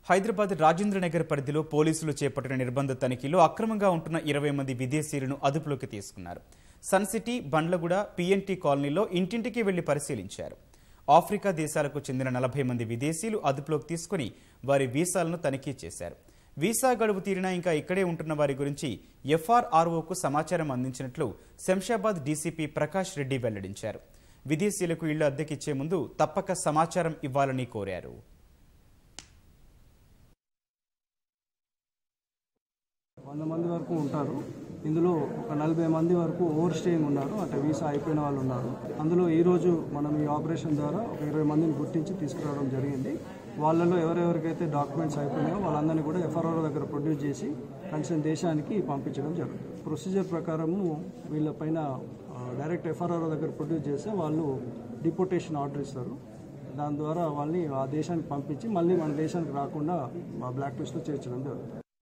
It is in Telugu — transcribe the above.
హైదరాబాద్ రాజేంద్ర నగర్ పరిధిలో పోలీసులు చేపట్టిన నిర్బంధ తనిఖీలో అక్రమంగా ఉంటున్న ఇరవై మంది విదేశీయులను అదుపులోకి తీసుకున్నారు సన్ సిటీ బండ్లగూడ పిఎన్టీ కాలనీలో ఇంటింటికి వెళ్లి పరిశీలించారు ఆఫ్రికా దేశాలకు చెందిన నలభై మంది విదేశీయులు అదుపులోకి తీసుకుని వారి వీసాలను తనిఖీ చేశారు వీసా గడువు తీరినా ఇంకా ఇక్కడే ఉంటున్న వారి గురించి ఎఫ్ఆర్ఆర్ఓకు సమాచారం అందించినట్లు శంషాబాద్ డీసీపీ ప్రకాష్ రెడ్డి వెల్లడించారు విదేశీయులకు ఇళ్లు అద్దెకిచ్చే ముందు తప్పక సమాచారం ఇవ్వాలని కోరారు వంద మంది వరకు ఉంటారు ఇందులో ఒక నలభై మంది వరకు ఓవర్ స్టేయింగ్ ఉన్నారు అంటే వీసా అయిపోయిన వాళ్ళు ఉన్నారు అందులో ఈరోజు మనం ఈ ఆపరేషన్ ద్వారా ఒక ఇరవై మందిని గుర్తించి తీసుకురావడం జరిగింది వాళ్ళలో ఎవరెవరికైతే డాక్యుమెంట్స్ అయిపోయినాయో వాళ్ళందరినీ కూడా ఎఫ్ఆర్ఓ దగ్గర ప్రొడ్యూస్ చేసి కన్సర్న్ దేశానికి పంపించడం జరుగుతుంది ప్రొసీజర్ ప్రకారము వీళ్ళపైన డైరెక్ట్ ఎఫ్ఆర్ఓ దగ్గర ప్రొడ్యూస్ చేస్తే వాళ్ళు డిపోటేషన్ ఆర్డర్ ఇస్తారు దాని ద్వారా వాళ్ళని ఆ దేశానికి పంపించి మళ్ళీ మన దేశానికి రాకుండా బ్లాక్ లిస్ట్లో చేర్చడం జరుగుతుంది